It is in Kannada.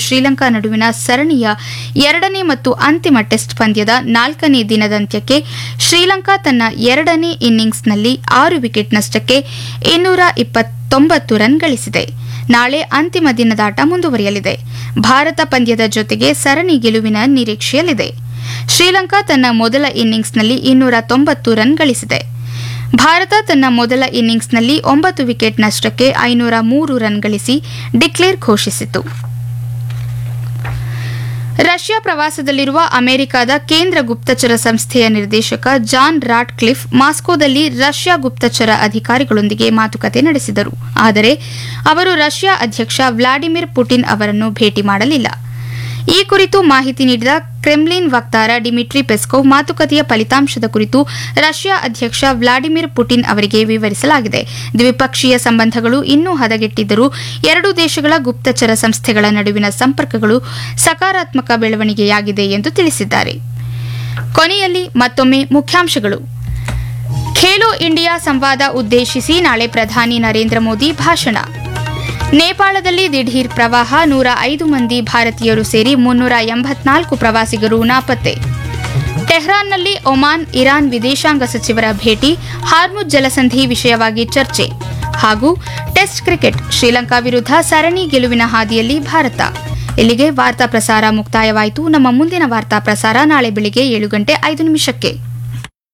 ಶ್ರೀಲಂಕಾ ನಡುವಿನ ಸರಣಿಯ ಎರಡನೇ ಮತ್ತು ಅಂತಿಮ ಟೆಸ್ಟ್ ಪಂದ್ಯದ ನಾಲ್ಕನೇ ದಿನದಂತ್ಯಕ್ಕೆ ಶ್ರೀಲಂಕಾ ತನ್ನ ಎರಡನೇ ಇನ್ನಿಂಗ್ಸ್ನಲ್ಲಿ ಆರು ವಿಕೆಟ್ ನಷ್ಟಕ್ಕೆ ಇನ್ನೂರ ಇಪ್ಪತ್ತೊಂಬತ್ತು ರನ್ ಗಳಿಸಿದೆ ನಾಳೆ ಅಂತಿಮ ದಿನದಾಟ ಮುಂದುವರಿಯಲಿದೆ ಭಾರತ ಪಂದ್ಯದ ಜೊತೆಗೆ ಸರಣಿ ಗೆಲುವಿನ ನಿರೀಕ್ಷೆಯಲ್ಲಿದೆ ಶ್ರೀಲಂಕಾ ತನ್ನ ಮೊದಲ ಇನ್ನಿಂಗ್ಸ್ನಲ್ಲಿ ಇನ್ನೂರ ತೊಂಬತ್ತು ರನ್ ಗಳಿಸಿದೆ ಭಾರತ ತನ್ನ ಮೊದಲ ಇನ್ನಿಂಗ್ಸ್ನಲ್ಲಿ ಒಂಬತ್ತು ವಿಕೆಟ್ ನಷ್ಟಕ್ಕೆ ಐನೂರ ಮೂರು ರನ್ ಗಳಿಸಿ ಡಿಕ್ಲೇರ್ ಘೋಷಿಸಿತು ರಷ್ಯಾ ಪ್ರವಾಸದಲ್ಲಿರುವ ಅಮೆರಿಕದ ಕೇಂದ್ರ ಗುಪ್ತಚರ ಸಂಸ್ಥೆಯ ನಿರ್ದೇಶಕ ಜಾನ್ ರಾಟ್ ಕ್ಲಿಫ್ ಮಾಸ್ಕೋದಲ್ಲಿ ರಷ್ಯಾ ಗುಪ್ತಚರ ಅಧಿಕಾರಿಗಳೊಂದಿಗೆ ಮಾತುಕತೆ ನಡೆಸಿದರು ಆದರೆ ಅವರು ರಷ್ಯಾ ಅಧ್ಯಕ್ಷ ವ್ಲಾಡಿಮಿರ್ ಪುಟಿನ್ ಅವರನ್ನು ಭೇಟಿ ಮಾಡಲಿಲ್ಲ ಈ ಕುರಿತು ಮಾಹಿತಿ ನೀಡಿದ ಕ್ರೆಮ್ಲಿನ್ ವಕ್ತಾರ ಡಿಮಿಟ್ರಿ ಪೆಸ್ಕೋವ್ ಮಾತುಕತೆಯ ಫಲಿತಾಂಶದ ಕುರಿತು ರಷ್ಯಾ ಅಧ್ಯಕ್ಷ ವ್ಲಾಡಿಮಿರ್ ಪುಟಿನ್ ಅವರಿಗೆ ವಿವರಿಸಲಾಗಿದೆ ದ್ವಿಪಕ್ಷೀಯ ಸಂಬಂಧಗಳು ಇನ್ನೂ ಹದಗೆಟ್ಟಿದ್ದರೂ ಎರಡೂ ದೇಶಗಳ ಗುಪ್ತಚರ ಸಂಸ್ಥೆಗಳ ನಡುವಿನ ಸಂಪರ್ಕಗಳು ಸಕಾರಾತ್ಮಕ ಬೆಳವಣಿಗೆಯಾಗಿದೆ ಎಂದು ತಿಳಿಸಿದ್ದಾರೆ ಕೊನೆಯಲ್ಲಿ ಮತ್ತೊಮ್ಮೆ ಮುಖ್ಯಾಂಶಗಳು ಖೇಲೋ ಇಂಡಿಯಾ ಸಂವಾದ ಉದ್ದೇಶಿಸಿ ನಾಳೆ ಪ್ರಧಾನಿ ನರೇಂದ್ರ ಮೋದಿ ಭಾಷಣ ನೇಪಾಳದಲ್ಲಿ ದಿಢೀರ್ ಪ್ರವಾಹ ನೂರ ಐದು ಮಂದಿ ಭಾರತೀಯರು ಸೇರಿ ಮುನ್ನೂರ ಎಂಬತ್ನಾಲ್ಕು ಪ್ರವಾಸಿಗರು ನಾಪತ್ತೆ ಟೆಹ್ರಾನ್ನಲ್ಲಿ ಒಮಾನ್ ಇರಾನ್ ವಿದೇಶಾಂಗ ಸಚಿವರ ಭೇಟಿ ಹಾರ್ಮುಜ್ ಜಲಸಂಧಿ ವಿಷಯವಾಗಿ ಚರ್ಚೆ ಹಾಗೂ ಟೆಸ್ಟ್ ಕ್ರಿಕೆಟ್ ಶ್ರೀಲಂಕಾ ವಿರುದ್ಧ ಸರಣಿ ಗೆಲುವಿನ ಹಾದಿಯಲ್ಲಿ ಭಾರತ ಇಲ್ಲಿಗೆ ವಾರ್ತಾ ಪ್ರಸಾರ ಮುಕ್ತಾಯವಾಯಿತು ನಮ್ಮ ಮುಂದಿನ ವಾರ್ತಾ ಪ್ರಸಾರ ನಾಳೆ ಬೆಳಿಗ್ಗೆ ಏಳು ಗಂಟೆ ಐದು ನಿಮಿಷಕ್ಕೆ